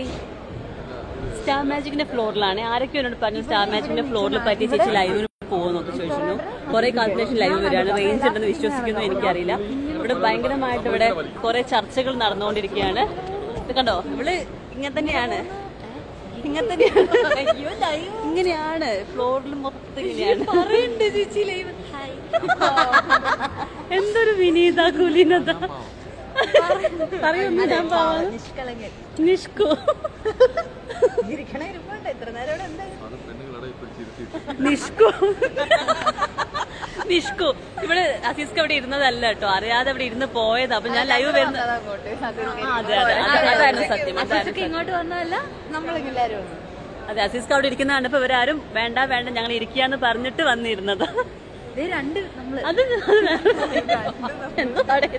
Star മാജിക്കിന്റെ ഫ്ലോറിലാണ് ആരൊക്കെ എന്നോട് പറഞ്ഞു സ്റ്റാർ മാജിക്കിന്റെ ഫ്ലോറിൽ പറ്റി ചേച്ചി ലൈവിന് പോകുന്നൊക്കെ ചോദിച്ചിരുന്നു കുറെ കാൽക്കുലേഷൻ ലൈവ് വരികയാണ് റേഞ്ച് ഉണ്ടെന്ന് വിശ്വസിക്കുന്നു എനിക്കറിയില്ല ഇവിടെ ഭയങ്കരമായിട്ട് ഇവിടെ കുറെ ചർച്ചകൾ നടന്നുകൊണ്ടിരിക്കുകയാണ് ഇത് കണ്ടോ ഇവള് ഇങ്ങനെ തന്നെയാണ് ഇങ്ങനെ തന്നെയാണ് ഇങ്ങനെയാണ് ഫ്ലോറിൽ മൊത്തം ഇങ്ങനെയാണ് ചേച്ചി ലൈവ് എന്തൊരു വിനീത കുലീനത പറയൊന്നും ഞാൻ പാവാ നിഷ്കളങ്കൻ നിഷ്കു ഇരിക്കണ ഇരിപ്പുണ്ട് ഇത്ര നേരം ഇവിടെ എന്താ നിഷ്കു നിഷ്കു ഇവിടെ അസീസ്ക്ക് അവിടെ ഇരുന്നതല്ല കേട്ടോ അറിയാതെ അവിടെ ഇരുന്ന് പോയത് അപ്പൊ ഞാൻ ലൈവ് വരുന്ന ആ, അതെ അതെ അതെ, അതായിരുന്നു സത്യം അതായിരുന്നു സത്യം. ഇങ്ങോട്ട് വന്നതല്ല നമ്മളെല്ലാരും വന്നു അതെ അസീസ്ക്ക് അവിടെ ഇരിക്കുന്ന കണ്ടപ്പോ ഇവരാരും വേണ്ട വേണ്ട ഞങ്ങൾ ഇരിക്കാന്ന് പറഞ്ഞിട്ട് വന്നിരുന്നത് ദേ രണ്ട് നമ്മള് അത് എന്തോ അവിടെ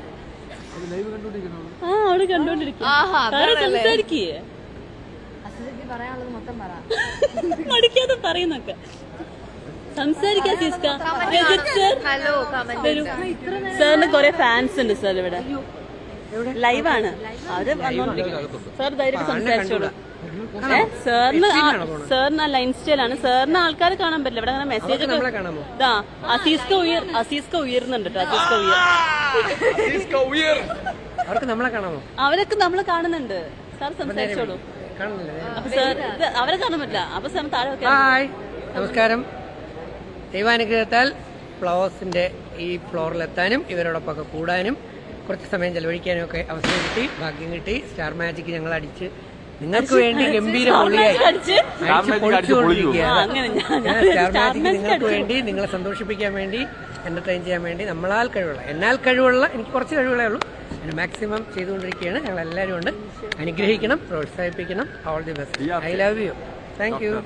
ആ അവിടെ കണ്ടോണ്ടിരിക്കും ആഹാ, സംസാരിക്കേ അസുഖക്ക് പറയാനുള്ളത് മൊത്തം പറ മടിക്കാതെ പറയുന്നൊക്കെ സംസാരിക്കാ സിസ്ക രജിത് സർ ഹലോ വരൂ സാറിന് കുറെ ഫാൻസ് ഉണ്ട് സാർ ഇവിടെ ലൈവാണ് അവര് വന്നോണ്ടിരിക്കും സാർ ധൈര്യമായിട്ട് സംസാരിച്ചോളൂ ഏ സാറിന് ആ- സാറിന് അല്ല ഇൻസ്റ്റയിലാണ് സാറിന് ആൾക്കാരെ കാണാൻ പറ്റില്ല ഇവിടെ അങ്ങനെ മെസ്സേജ് ഒക്കെ ഇതാ അസീസ്ക ഉയർ അസീസ്ക ഉയർന്നുണ്ട് കേട്ടോ അസീസ്ക ഉയർ അവർക്ക് നമ്മളെ കാണാമോ അവരൊക്കെ നമ്മൾ കാണുന്നുണ്ട് സാർ സംസാരിച്ചോളൂ കാണുന്നില്ല അപ്പൊ സാർ ഇത് അവരെ കാണാൻ പറ്റില്ല അപ്പൊ സാർ താഴെ വെക്കാം ഹായ് നമസ്കാരം ദൈവാനുഗ്രഹത്താൽ ഫ്ലവേഴ്സിന്റെ ഈ ഫ്ലോറിലെത്താനും ഇവരോടൊപ്പമൊക്കെ കൂടാനും കുറച്ച് സമയം ചെലവഴിക്കാനും ഒക്കെ അവസരം കിട്ടി ഭാഗ്യം കിട്ടി സ്റ്റാർ മാജിക് ഞങ്ങൾ അടിച്ച് നിങ്ങൾക്ക് വേണ്ടി ഗംഭീര പൊളിയായി അടിച്ച് അടിച്ച് ആ, പൊളിച്ചുകൊണ്ടിരിക്കുകയാണ് അങ്ങനെ ഞാൻ ഞാൻ സ്റ്റാർ മാജിക് നിങ്ങൾക്ക് വേണ്ടി നിങ്ങളെ സന്തോഷിപ്പിക്കാൻ വേണ്ടി എന്റർടൈൻ ചെയ്യാൻ വേണ്ടി നമ്മളാൽ കഴിവുള്ള എന്നാൽ കഴിവുള്ള എനിക്ക് കുറച്ച് കഴിവുകളേ ഉള്ളൂ അതിന് മാക്സിമം ചെയ്തുകൊണ്ടിരിക്കുകയാണ് ഞങ്ങൾ എല്ലാവരും ഉണ്ട് അനുഗ്രഹിക്കണം പ്രോത്സാഹിപ്പിക്കണം all the best I love you thank you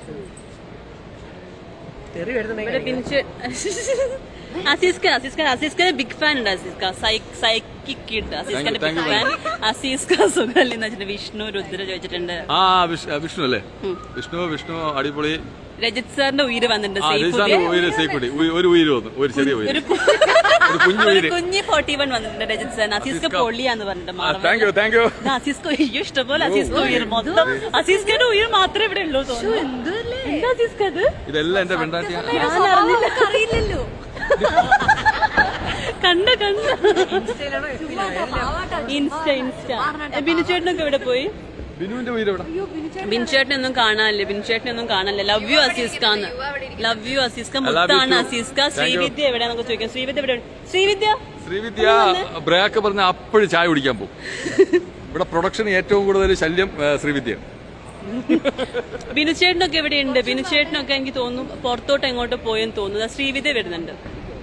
തെറി ഇവിടെ വരുന്നുണ്ടെങ്കിൽ ബിൻച് അസീസ്ക അസീസ്ക അസീസ്ക ബിഗ് ഫാൻ ഉണ്ട് അസീസ്ക സൈക്കിക് കിഡ് അസീസ്കന്റെ ബിഗ് ഫാൻ അസീസ്ക സുഖല്ലി എന്ന് വെച്ചിട്ട് വിഷ്ണു രുദ്ര ചോദിച്ചിട്ടുണ്ട് ആ വിഷ്- വിഷ്ണു അല്ലേ വിഷ്ണു വിഷ്ണു അടിപൊളി രജിത് സാറിന്റെ ഉയിര് വന്നിട്ടുണ്ട് ആ സൈഫുദ്ദീൻ. രജിസ്ഥാന്റെ ഉയര് സേക്കുട്ടി ഒരു ഉയര് വന്നു ഒരു ചെറിയ ഉയര് ഒരു കു- ഒരു കുഞ്ഞു ഒരു ഉയര് കുഞ്ഞി ഫോർട്ടി വൺ വന്നിട്ടുണ്ട് രജിത് സാറിന് അസീസ്ക പൊള്ളിയാന്ന് പറഞ്ഞിട്ട് താങ്ക് യു താങ്ക് യു ഇത് അസീസ്ക അയ്യോ ഇഷ്ടംപോലെ അസീസ്ക ഉയർ മൊത്തം അസീസ്കന്റെ ഉയർ മാത്രമേ ഇവിടെ ഉള്ളൂ തോന്നുന്നു എന്താ അസീസ്ക അത് ഇതെല്ലാം എന്റെ പെണ്ടാട്ടി ഞാൻ അറിഞ്ഞില്ല അറിയില്ലല്ലോ കണ്ട കണ്ട ഇൻസ്റ്റ ഇൻസ്റ്റ ബിനുചേട്ടനൊക്കെ ഇവിടെ പോയി ബിനുവിന്റെ ഉയര് എവിടെ ബിൻചേട്ടനൊന്നും കാണാനില്ല ബിൻചേട്ടനൊന്നും കാണാനില്ല ലവ് യു അസീസ്കാന്ന് ലവ് യു അസീസ്ക മുത്താണ് അസീസ്ക ശ്രീവിദ്യ എവിടെയാന്നൊക്കെ ചോദിക്കാം ശ്രീവിദ്യ എവിടെ ശ്രീവിദ്യ ശ്രീവിദ്യ ബ്രേക്ക് പറഞ്ഞ അപ്പോഴും ചായ കുടിക്കാൻ പോകും ഇവിടെ പ്രൊഡക്ഷൻ ഏറ്റവും കൂടുതൽ ശല്യം ഏ, ശ്രീവിദ്യ ബിനുചേട്ടനൊക്കെ എവിടെയുണ്ട് ബിനുചേട്ടനൊക്കെ എനിക്ക് തോന്നുന്നു പുറത്തോട്ട് എങ്ങോട്ട് പോയെന്ന് തോന്നുന്നു ദാ ശ്രീവിദ്യ വരുന്നുണ്ട്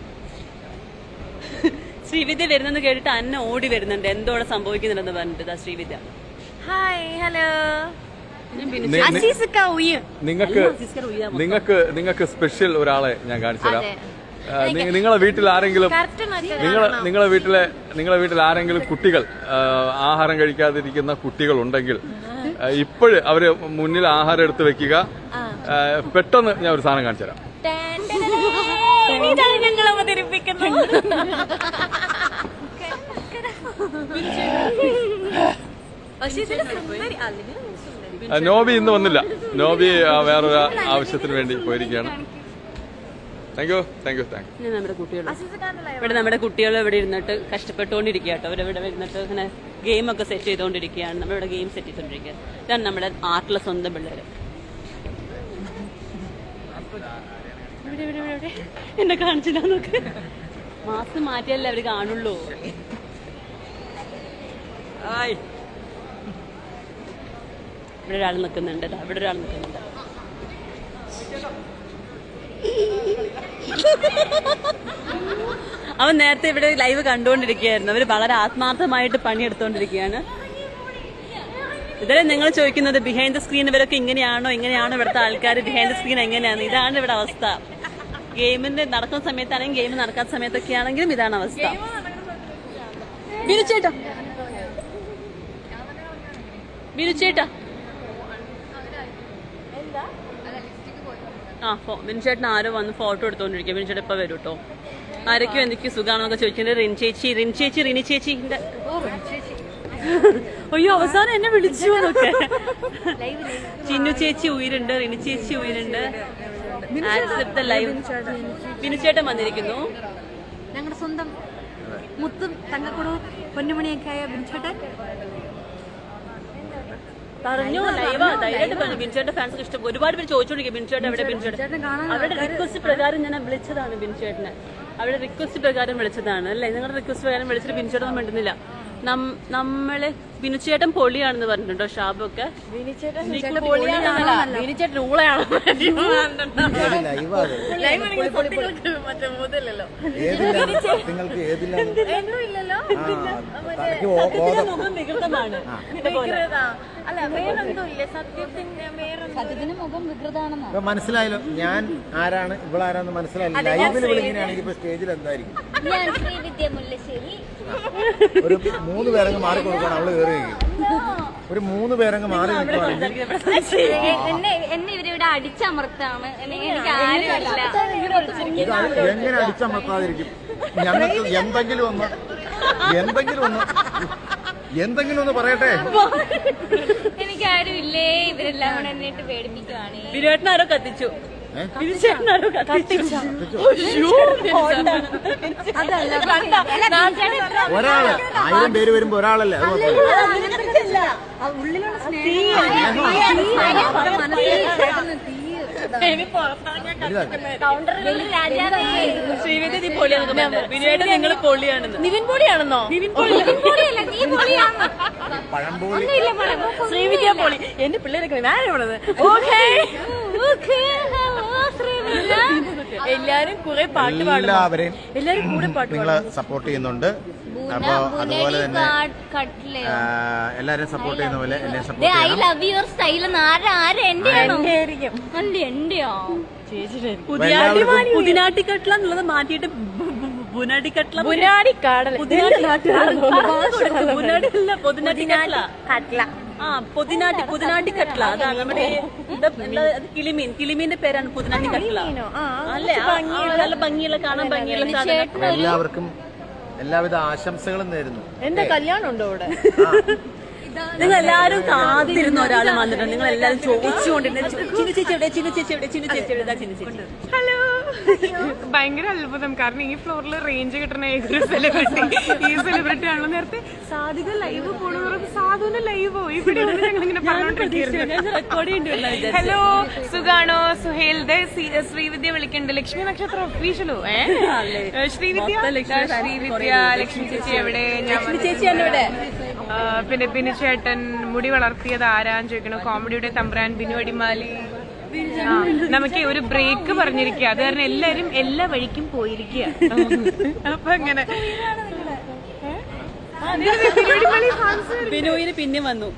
ശ്രീവിദ്യ വരുന്നെന്ന് കേട്ടിട്ട് അന്ന ഓടി വരുന്നുണ്ട് എന്തോ അവിടെ സംഭവിക്കുന്നുണ്ടെന്ന് പറഞ്ഞിട്ട് ദാ ശ്രീവിദ്യ ഹായ് ഹലോ ഞാൻ ബിനു- നി- നി- അസീസക്ക ഉയ്യ് നിങ്ങൾക്ക് അല്ല, അസീസ്കർ ഉയ്യാ മൊത്തം. നിങ്ങൾക്ക് നിങ്ങൾക്ക് സ്പെഷ്യൽ ഒരാളെ ഞാൻ കാണിച്ചു തരാം അതെ. ആ, നി- നിങ്ങളെ വീട്ടിൽ ആരെങ്കിലും കറക്റ്റ് നിങ്ങളെ നിങ്ങളെ വീട്ടിലെ നിങ്ങളെ വീട്ടിൽ ആരെങ്കിലും കുട്ടികൾ ആ, ആഹാരം കഴിക്കാതിരിക്കുന്ന കുട്ടികൾ ഉണ്ടെങ്കിൽ ഇപ്പോഴ് അവര് മുന്നിൽ ആഹാരം എടുത്ത് വെക്കുക ആ, പെട്ടെന്ന് ഞാൻ ഒരു സാധനം കാണിച്ചു തരാം ഇതാണ് ഞങ്ങൾ അവതരിപ്പിക്കുന്നത് പക്ഷേ ഇതില് സുന്ദരി അല്ലെങ്കിൽ സുന്ദരി ആ, നോബി ഇന്ന് വന്നില്ല നോബി ആ, വേറൊരു ആവശ്യത്തിന് വേണ്ടി പോയിരിക്കുകയാണ് thank you thank you thank you ഞാൻ നമ്മുടെ കുട്ടികൾ അസീസക്കാരനല്ലേ ഇവിടെ നമ്മുടെ കുട്ടികൾ ഇവിടെ ഇരുന്നിട്ട് കഷ്ടപ്പെട്ടുകൊണ്ടിരിക്കുക കേട്ടോ അവരിവിടെ ഇരുന്നിട്ട് ഇങ്ങനെ ഗെയിമൊക്കെ സെറ്റ് ചെയ്തുകൊണ്ടിരിക്കുകയാണ് നമ്മളിവിടെ ഗെയിം സെറ്റ് ചെയ്തുകൊണ്ടിരിക്കുക ഇതാണ് നമ്മുടെ ആർട്ടിലെ സ്വന്തം പിള്ളേർ ഇവിടെ ഇവിടെ ഇവിടെ ഇവിടെ എന്നെ കാണിച്ചില്ല നോക്ക് മാസ്ക് മാറ്റിയല്ലേ അവര് കാണുള്ളൂ ഇവിടെ ഒരാൾ നിൽക്കുന്നുണ്ട് ദാ ഇവിടെ ഒരാൾ നിൽക്കുന്നുണ്ട് അവൻ നേരത്തെ ഇവിടെ ലൈവ് കണ്ടുകൊണ്ടിരിക്കുകയായിരുന്നു അവര് വളരെ ആത്മാർത്ഥമായിട്ട് പണിയെടുത്തുകൊണ്ടിരിക്കുകയാണ് ഇതേ നിങ്ങൾ ചോദിക്കുന്നത് ബിഹൈൻഡ് ദ സ്ക്രീൻ ഇവരൊക്കെ ഇങ്ങനെയാണോ ഇങ്ങനെയാണോ ഇവിടുത്തെ ആൾക്കാർ ബിഹൈൻഡ് ദ സ്ക്രീൻ എങ്ങനെയാണ് ഇതാണ് ഇവിടെ അവസ്ഥ ഗെയിമിന്റെ നടക്കുന്ന സമയത്താണെങ്കിലും ഗെയിം നടക്കാത്ത സമയത്തൊക്കെ ആണെങ്കിലും ഇതാണ് അവസ്ഥ ബിനുചേട്ടാ ബിനുചേട്ടാ ആ ഫോ ബിനുചേട്ടൻ ആരോ വന്ന് ഫോട്ടോ എടുത്തോണ്ടിരിക്കുക ബിനുചേട്ടൻ ഇപ്പൊ വരും കേട്ടോ ആരൊക്കെയോ എന്തൊക്കെയോ സുഖാണെന്നൊക്കെ ചോദിച്ചിട്ടുണ്ട് റിൻ ചേച്ചി റിൻ ചേച്ചി റിനി ചേച്ചി അയ്യോ അവസാനം എന്നെ വിളിച്ചു എന്നൊക്കെ ചിന്നു ചേച്ചി ഉയരുണ്ട് റിനി ചേച്ചി ഉയരുണ്ട് ആൻസർ ലൈവ് ബിനുചേട്ടൻ വന്നിരിക്കുന്നു ഞങ്ങളുടെ സ്വന്തം മുത്തും തങ്കക്കുടവും പൊന്നുമണിയൊക്കെ ആയ ബിൻചേട്ടൻ പറഞ്ഞു ലൈവാ ധൈര്യമായിട്ട് പറഞ്ഞു ബിൻചേട്ടൻ ഫാൻസ് ഇഷ്ടം ഒരുപാട് പേര് ചോദിച്ചോണ്ടിരിക്കും ബിൻചേട്ടൻ എവിടെ ബിൻചേട്ടൻ അവരുടെ റിക്വസ്റ്റ് പ്രകാരം ഞാൻ വിളിച്ചതാണ് ബിൻചേട്ടനെ അവരുടെ റിക്വസ്റ്റ് പ്രകാരം വിളിച്ചതാണ് അല്ലേ നിങ്ങളുടെ റിക്വസ്റ്റ് പ്രകാരം വിളിച്ചിട്ട് ബിൻചേട്ടൻ മിണ്ടുന്നില്ല നം- നമ്മളെ ബിനുചേട്ടൻ പൊളിയാണെന്ന് പറഞ്ഞിട്ടുണ്ടോ ഷാബൊക്കെ ബിനുചേട്ടൻ പൊളിയാണെന്നല്ല ബിനുചേട്ടൻ ഊളയാണ് നിങ്ങൾക്ക് ഏതില്ല മുഖം വികൃതമാണ് അല്ല വേറൊന്നുമില്ല സത്യത്തിന്റെ വേറെ സത്യത്തിന് മുഖം വികൃതാണെന്നാ ഇപ്പൊ മനസ്സിലായല്ലോ ഞാൻ ആരാണ് ഇവളാരാന്ന് മനസ്സിലായില്ല ലൈവിൽ ഇവളിങ്ങനെയാണെങ്കിൽ ഇപ്പൊ സ്റ്റേജിൽ എന്തായിരിക്കും ഞാൻ ശ്രീവിദ്യ മുല്ലശ്ശേരി ഒരു മൂന്ന് പേരങ്ങ് മാറി കൊടുക്കണം അവള് കയറി ഒരു മൂന്ന് പേരങ്ങ് മാറി നിൽക്കുവാണെങ്കിൽ എന്നെ എന്നെ ഇവരിവിടെ അടിച്ചമർത്താണ് എന്നെ- എനിക്ക് ആരുമില്ല ഇത് എങ്ങനെ അടിച്ചമർത്താതിരിക്കും ഞങ്ങൾക്ക് എന്തെങ്കിലും ഒന്ന് എന്തെങ്കിലും ഒന്ന് എന്തെങ്കിലും ഒന്ന് പറയട്ടെ എനിക്ക് ആരുമില്ലേ ഇവരെല്ലാം കൂടെ എന്നിട്ട് പേടിപ്പിക്കുവാണ് ബിനുവേട്ടനാരോ കത്തിച്ചു ഏ? ബിനുചേട്ടനാരോ കത്തിച്ചു ഒരാള് ആയിരം പേര് വരുമ്പോ ഒരാളല്ലേ അത് കുഴപ്പമില്ല. ഉള്ളിലുള്ള രാജാവേ ശ്രീവിദ്യ നീ പൊളിയാണെന്ന് പറഞ്ഞു ബിനുവേട്ടൻ നിങ്ങൾ പൊളിയാണെന്ന് നിവിൻ പൊളിയാണെന്നോ നിവിൻ പൊളി പൊളിയല്ല, നീ പൊളിയാണ് പഴംപോളി ഒന്നുമില്ല മോളെ, മോക്ക് ശ്രീവിദ്യ പൊളി എന്റെ പിള്ളേരൊക്കെ ഞാനിവിടെ ഓക്കേ ഓക്കേ, hello, ശ്രീവിദ്യ. എല്ലാരും കുറെ പാട്ട് പാടും എല്ലാവരെയും എല്ലാരും കൂടെ പാട്ട് നിങ്ങൾ സപ്പോർട്ട് ചെയ്യുന്നുണ്ട് ബുന- അപ്പൊ അതുപോലെ ബുനരി തന്നെ കാട് കട്ട്ലയോ? ആ, എല്ലാവരും സപ്പോർട്ട് ചെയ്യുന്ന പോലെ എന്നെ ദേ, സപ്പോർട്ട് I ചെയ്യണം love your style എന്ന് ആരാ ആരാ എന്റെയാണോ അല്ല എന്റെയോ എല്ലാവർക്കും- പുതിനാട്ടിക്കട്ട്ല എന്നുള്ളത് മാറ്റിയിട്ട് ബുനാട്ടിക്കട്ട്ല ബുനാടിക്കാടല ബുനാടില്ല പൊതിനാട്ടിക്കട്ട്ല കട്ട്ല ആ പൊതിനാട്ടി പുതിനാട്ടിക്കട്ട്ല അതാണ് നമ്മുടെ ഈ ഇത് എന്താ, അത് കിളിമീൻ കിളിമീന്റെ പേരാണ് പുതിനാട്ടിക്കട്ട്ല അല്ലേ ആ, ആ, നല്ല ഭംഗിയുള്ള കാണാൻ ഭംഗിയുള്ള സാധനം എല്ലാവർക്കും എല്ലാവിധ ആശംസകളും നേരുന്നു എന്റെ കല്യാണം ഉണ്ടോ ഇവിടെ നിങ്ങൾ എല്ലാരും കാത്തിരുന്ന ഒരാൾ വന്നിട്ടുണ്ട് നിങ്ങൾ എല്ലാരും ചോദിച്ചുകൊണ്ടിരുന്ന ചിന്നു ചേച്ചി എവിടെ ചിന്നു ചേച്ചി എവിടെ ചിന്നു ചേച്ചി എവിടെ ഇതാ ചിന്നു ചേച്ചി ഹലോ ഭയങ്കര അത്ഭുതം കാരണം ഈ ഫ്ലോറിൽ റേഞ്ച് കിട്ടുന്ന ഏതൊരു സെലിബ്രിറ്റി ഈ സെലിബ്രിറ്റി ആണല്ലോ നേരത്തെ സാധിക ലൈവ് പോണവർക്ക് സാധുവിന്റെ ലൈവോ ഇവിടെ ഇരുന്ന് ഞങ്ങൾ ഇങ്ങനെ പറഞ്ഞോണ്ടിരിക്കുന്നു റെക്കോർഡ് ചെയ്യേണ്ടി വരില്ല വിചാരിച്ചു. ഹലോ സുഖാണോ സുഹേൽ ദേ സി- ശ്രീവിദ്യ വിളിക്കുന്നുണ്ട് ലക്ഷ്മി നക്ഷത്രം ഒഫീഷ്യലോ ഏ അല്ലേ. ഏ, ശ്രീവിദ്യ മൊത്തം ലക്ഷ്മി ദാ ശ്രീവിദ്യ ലക്ഷ്മി ചേച്ചി എവിടെ ഞാൻ ലക്ഷ്മി ചേച്ചിയാണ് ഇവിടെ ആ, പിന്നെ ബിനു ചേട്ടൻ മുടി വളർത്തിയത് ആരാന്ന് ചോദിക്കണു കോമഡിയുടെ തമ്പ്രാൻ ബിനു അടിമാലി ആ, നമുക്ക് ഒരു ബ്രേക്ക് പറഞ്ഞിരിക്കുക അത് കാരണം എല്ലാരും എല്ലാ വഴിക്കും പോയിരിക്കുക അപ്പൊ അങ്ങനെ ഏ? ആ, ദേ, ദേ, ബിനു അടിമാലി fans. ബിനോയിന് പിന്നെ വന്നു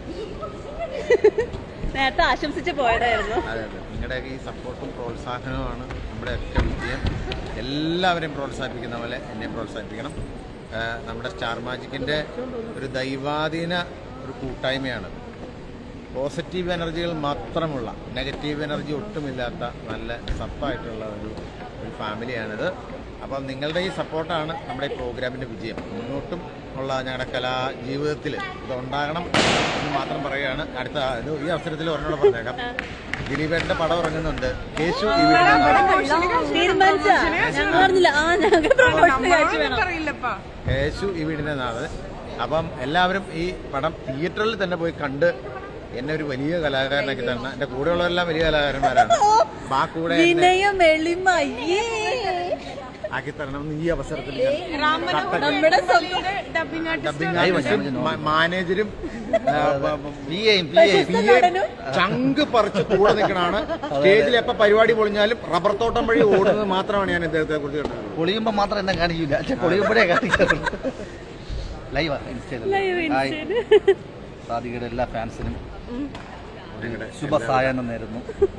നേരത്തെ ആശംസിച്ച് പോയതായിരുന്നു അതെ അതെ നിങ്ങളുടെ ഈ സപ്പോർട്ടും പ്രോത്സാഹനവുമാണ് നമ്മുടെ ഒക്കെ വിജയം എല്ലാവരെയും പ്രോത്സാഹിപ്പിക്കുന്ന പോലെ എന്നെ പ്രോത്സാഹിപ്പിക്കണം ആ, നമ്മുടെ സ്റ്റാർ മാജിക്കിൻ്റെ ഒരു ദൈവാധീന ഒരു കൂട്ടായ്മയാണ് പോസിറ്റീവ് എനർജികൾ മാത്രമുള്ള നെഗറ്റീവ് എനർജി ഒട്ടുമില്ലാത്ത നല്ല സത്തായിട്ടുള്ള ഒരു ഒരു ഫാമിലിയാണിത് അപ്പം നിങ്ങളുടെ ഈ സപ്പോർട്ടാണ് നമ്മുടെ ഈ പ്രോഗ്രാമിൻ്റെ വിജയം മുന്നോട്ടും ഉള്ള ഞങ്ങളുടെ കലാ ജീവിതത്തിൽ ഇതുണ്ടാകണം എന്ന് മാത്രം പറയുകയാണ് അടുത്ത ഇത് ഈ അവസരത്തിൽ ഒരെണ്ണോട് പറഞ്ഞേക്കാം ദിലീപേട്ടൻ്റെ പടം ഇറങ്ങുന്നുണ്ട് കേശു ഈ വീടിൻ്റെ നാട്. തീരുമാനിച്ച ഞങ്ങൾ പറഞ്ഞില്ല ആ ഞങ്ങൾക്ക് പ്രൊമോഷൻ കാഴ്ച വേണം അറിയില്ലപ്പാ കേശു ഈ വീടിൻ്റെ നാട് അപ്പം എല്ലാവരും ഈ പടം തിയേറ്ററിൽ തന്നെ പോയി കണ്ട് എന്നെ ഒരു വലിയ കലാകാരനാക്കി തരണം എൻ്റെ കൂടെയുള്ളവരെല്ലാം വലിയ കലാകാരന്മാരാണ് അപ്പൊ ആ കൂടെ എന്നെ വിനയം എളിമ അയ്യേ. ആക്കി തരണം എന്ന് ഈ അവസരത്തിൽ ഞാൻ നമ്മുടെ സ്വന്തം ഡബിംഗ് ആർട്ടിസ്റ്റും മാ- മാനേജരും ആ, ബ- ബ- PA ചങ്ക് പറിച്ച് കൂടെ നിൽക്കണാണ് സ്റ്റേജിൽ എപ്പോ പരിപാടി പൊളിഞ്ഞാലും റബ്ബർ തോട്ടം വഴി ഓടുന്നത് മാത്രമാണ് ഞാൻ ഇദ്ദേഹത്തെ കുറിച്ച് കണ്ടത് പൊളിയുമ്പോ മാത്രം എന്നെ കാണിക്കില്ല പക്ഷെ പൊളിയുമ്പോഴേ കാണിക്കാറുള്ളൂ ലൈവാ ഇൻസ്റ്റയില് ഹായ് സാധികയുടെ എല്ലാ ഫാൻസിനും നിങ്ങളുടെ ശുഭസായനം നേരുന്നു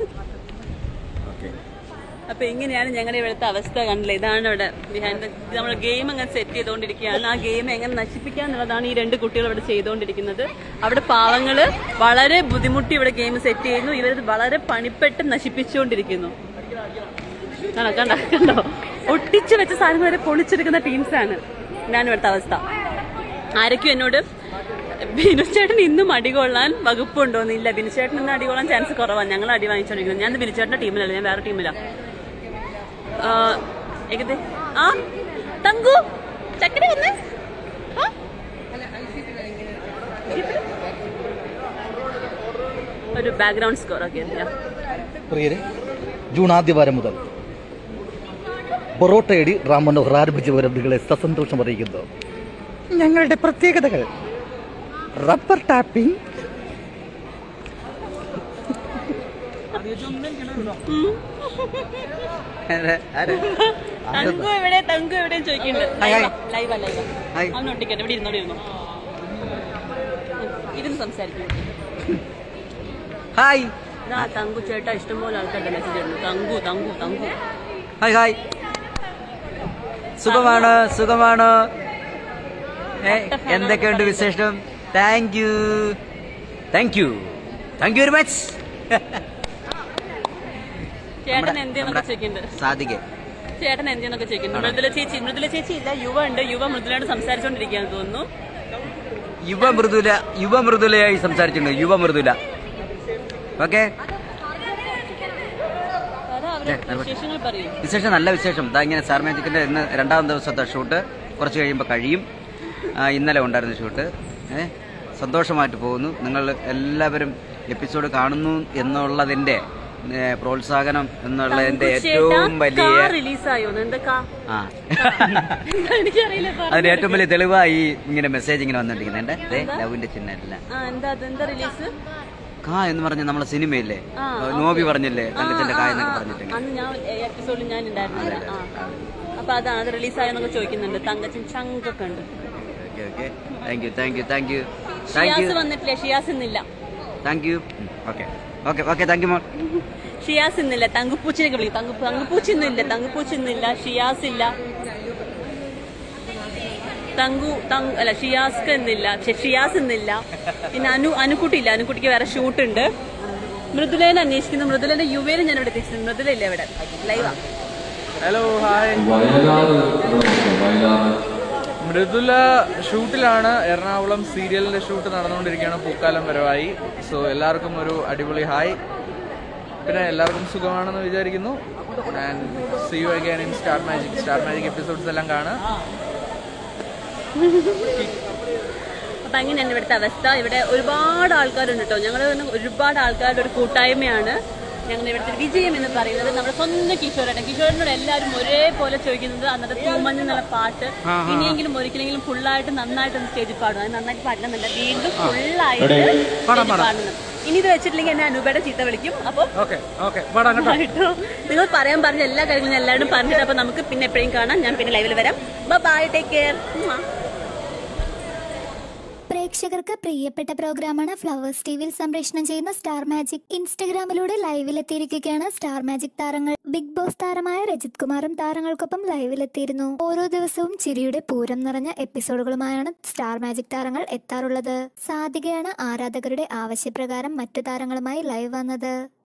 ഓക്കെ അപ്പൊ ഇങ്ങനെയാണ് ഞങ്ങളുടെ ഇവിടുത്തെ അവസ്ഥ കണ്ടില്ല ഇതാണ് ഇവിടെ ബിഹൈൻഡ് നമ്മുടെ ഗെയിം അങ്ങനെ സെറ്റ് ചെയ്തുകൊണ്ടിരിക്കുകയാണ് ആ ഗെയിം എങ്ങനെ നശിപ്പിക്കുക എന്നുള്ളതാണ് ഈ രണ്ട് കുട്ടികൾ ഇവിടെ ചെയ്തുകൊണ്ടിരിക്കുന്നത് അവിടെ പാവങ്ങള് വളരെ ബുദ്ധിമുട്ടി ഇവിടെ ഗെയിം സെറ്റ് ചെയ്യുന്നു ഇവർ വളരെ പണിപ്പെട്ട് നശിപ്പിച്ചുകൊണ്ടിരിക്കുന്നു കണ്ടോ കണ്ടോ കണ്ടോ ഒട്ടിച്ചു വെച്ച സാധനം വരെ പൊളിച്ചെടുക്കുന്ന ടീംസാണ് ഇതാണ് ഇവിടുത്തെ അവസ്ഥ ആരൊക്കെയും എന്നോട് ബിനു ചേട്ടൻ ഇന്നും അടി കൊള്ളാൻ വകുപ്പുണ്ടോന്നില്ല ബിനു ചേട്ടൻ ഇന്ന് അടി കൊള്ളാൻ ചാൻസ് കുറവാണ് ഞങ്ങൾ അടി വാങ്ങിച്ചോണ്ടിരിക്കുന്നത് ഞാൻ ബിനു ചേട്ടന്റെ ടീമിലല്ല ഞാൻ വേറെ ടീമിലാണ് ഏകദേ ആ തങ്കു ചക്കര വന്ന് ആ? ഒരു ബാക്ക്ഗ്രൗണ്ട് സ്കോർ ഒക്കെ ഉണ്ട് പ്രിയരെ ജൂൺ ആദ്യവാരം മുതൽ പൊറോട്ടയടി റാം മനോഹർ ആരംഭിച്ച വിവരം നിങ്ങളെ സസന്തോഷം അറിയിക്കുന്നു ഞങ്ങളുടെ പ്രത്യേകതകൾ റബ്ബർ ടാപ്പിംഗ് തങ്കു എവിടെ തങ്കു എവിടെ ചോദിക്കുന്നുണ്ട് ഹായ്, ഹായ്. ലൈവാ ലൈവാ ഹായ്. അവൻ ഒട്ടിക്കട്ടെ ഇവിടെ ഇരുന്നോടി ഇരുന്നു ഇരുന്ന് സംസാരിക്കും ഹായ് ഇതാ തങ്കു ചേട്ടാ ഇഷ്ടംപോലെ ആൾക്കാരുടെ മെസ്സേജ് ഇടുന്നു തങ്കു തങ്കു തങ്കു ഹായ് ഹായ് സുഖമാണ് സുഖമാണ് ഏ, എന്തൊക്കെയുണ്ട് വിശേഷം thank you thank you thank you very much ചേട്ടൻ എന്തെന്നൊക്കെ ചോദിക്കുന്നുണ്ട് സാധികെ ചേട്ടൻ എന്തെന്നൊക്കെ ചോദിക്കുന്നുണ്ട് മൃദുല ചേച്ചി മൃദുല ചേച്ചി ഇല്ല യുവ ഉണ്ട് യുവ മൃദുലയോട് സംസാരിച്ചോണ്ടിരിക്കുകയാന്ന് തോന്നുന്നു യുവ മൃദുല യുവ മൃദുലയായി സംസാരിച്ചിട്ടുണ്ട് യുവ മൃദുല ഓക്കെ അതാ അവരുടെ വിശേഷങ്ങൾ പറയും വിശേഷം നല്ല വിശേഷം ഇതാ ഇങ്ങനെ സ്റ്റാർ മാജിക്കിന്റെ ഇന്ന് രണ്ടാം ദിവസത്തെ ഷൂട്ട് കുറച്ച് കഴിയുമ്പോൾ കഴിയും ആ, ഇന്നലെ ഉണ്ടായിരുന്ന ഷൂട്ട് ഏ സന്തോഷമായിട്ട് പോകുന്നു നിങ്ങൾ എല്ലാവരും എപ്പിസോഡ് കാണുന്നു എന്നുള്ളതിന്റെ ഏ, പ്രോത്സാഹനം എന്നുള്ളതിന്റെ ഏറ്റവും വലിയ റിലീസായോ എന്താ കാ ആ എനിക്കറിയില്ല പറ. അതിന്റെ ഏറ്റവും വലിയ തെളിവായി ഇങ്ങനെ മെസ്സേജ് ഇങ്ങനെ വന്നിരിക്കുന്നുണ്ട് അതെ ലവിന്റെ ചിഹ്നമില്ല ആ എന്താ അത് എന്താ റിലീസ് കാ എന്ന് പറഞ്ഞ നമ്മളെ സിനിമയില്ലേ ആ, നോബി പറഞ്ഞില്ലേ തങ്കച്ചന്റെ കാ എന്നൊക്കെ പറഞ്ഞിട്ട് അന്ന് ഞാൻ എപ്പിസോഡിൽ ഞാൻ ഉണ്ടായിരുന്നില്ല ആ അപ്പൊ അതാണ് അത് റിലീസായെന്നൊക്കെ ചോദിക്കുന്നുണ്ട് തങ്കച്ചൻ ചങ്കൊക്കെ ഉണ്ട് okay okay thank you thank you thank you thank you Shiyas വന്നിട്ടില്ല ഷിയാസ് ഇന്നില്ല thank you okay okay okay thank you മോൾ ഷിയാസ് ഇന്നില്ല തങ്കുപ്പൂച്ചിനൊക്കെ വിളിക്കും തങ്കു തങ്കുപ്പൂച്ചി ഇന്നില്ല തങ്കുപ്പൂച്ചി ഇന്നില്ല ഷിയാസ് ഇല്ല തങ്കു തങ്കു അല്ല ഷിയാസ്ക്ക് ഇന്നില്ല പക്ഷെ ഷിയാസ് ഇന്നില്ല പിന്നെ അനു അനുക്കുട്ടി ഇല്ല അനുക്കുട്ടിക്ക് വേറെ ഷൂട്ട് ഉണ്ട് മൃദുലേനെ അന്വേഷിക്കുന്നു മൃദുലേന്റെ യുവയിൽ ഞാൻ ഇവിടെ എത്തിച്ചു മൃദുല ഇല്ല ഇവിടെ ലൈവാ ഹലോ ഹായ് മൃദുല ഷൂട്ടിലാണ് എറണാകുളം സീരിയലിന്റെ ഷൂട്ട് നടന്നുകൊണ്ടിരിക്കുകയാണ് പൂക്കാലം വരവായി സോ എല്ലാവർക്കും ഒരു അടിപൊളി ഹായ് പിന്നെ എല്ലാവർക്കും സുഖമാണെന്ന് വിചാരിക്കുന്നു and see you again in star magic star magic episodes എല്ലാം കാണാം അപ്പൊ അങ്ങനെയാണ് ഇവിടുത്തെ അവസ്ഥ ഇവിടെ ഒരുപാട് ആൾക്കാരുണ്ട് കേട്ടോ ഞങ്ങൾ ഒരുപാട് ആൾക്കാരുടെ ഒരു കൂട്ടായ്മയാണ് ഞങ്ങൾ ഇവിടുത്തെ വിജയം എന്ന് പറയുന്നത് നമ്മുടെ സ്വന്തം കിഷോരേട്ടൻ കിഷോരനോട് എല്ലാവരും ഒരേപോലെ ചോദിക്കുന്നത് അന്നത്തെ തൂമഞ്ഞ് എന്നുള്ള പാട്ട് ഇനിയെങ്കിലും ഒരിക്കലെങ്കിലും ഫുള്ളായിട്ട് നന്നായിട്ട് ഒന്ന് സ്റ്റേജിൽ പാടും അത് നന്നായിട്ട് പാടുന്നുണ്ട് വീണ്ടും ഫുള്ളായിട്ട് സ്റ്റേജിൽ പാടുന്നു ഇനി ഇത് വെച്ചിട്ടില്ലെങ്കിൽ എന്നെ അനൂപയുടെ ചീത്ത വിളിക്കും അപ്പോൾ ഓക്കെ ഓക്കെ പാടാം കേട്ടോ കേട്ടോ നിങ്ങൾ പറയാൻ പറഞ്ഞ എല്ലാ കാര്യങ്ങളും ഞാൻ എല്ലാവരും പറഞ്ഞിട്ട് അപ്പൊ നമുക്ക് പിന്നെ എപ്പോഴും കാണാം ഞാൻ പിന്നെ ലൈവിൽ വരാം ബൈ ടേക്ക് കെയർ പ്രേക്ഷകർക്ക് പ്രിയപ്പെട്ട പ്രോഗ്രാമാണ് ഫ്ലവേഴ്സ് ടിവിയിൽ സംപ്രേഷണം ചെയ്യുന്ന സ്റ്റാർ മാജിക് ഇൻസ്റ്റഗ്രാമിലൂടെ ലൈവിലെത്തിയിരിക്കുകയാണ് സ്റ്റാർ മാജിക് താരങ്ങൾ ബിഗ് ബോസ് താരമായ രജിത് കുമാറും താരങ്ങൾക്കൊപ്പം ലൈവിലെത്തിയിരുന്നു ഓരോ ദിവസവും ചിരിയുടെ പൂരം നിറഞ്ഞ എപ്പിസോഡുകളുമായാണ് സ്റ്റാർ മാജിക് താരങ്ങൾ എത്താറുള്ളത് സാധികയാണ് ആരാധകരുടെ ആവശ്യപ്രകാരം മറ്റു താരങ്ങളുമായി ലൈവ് വന്നത്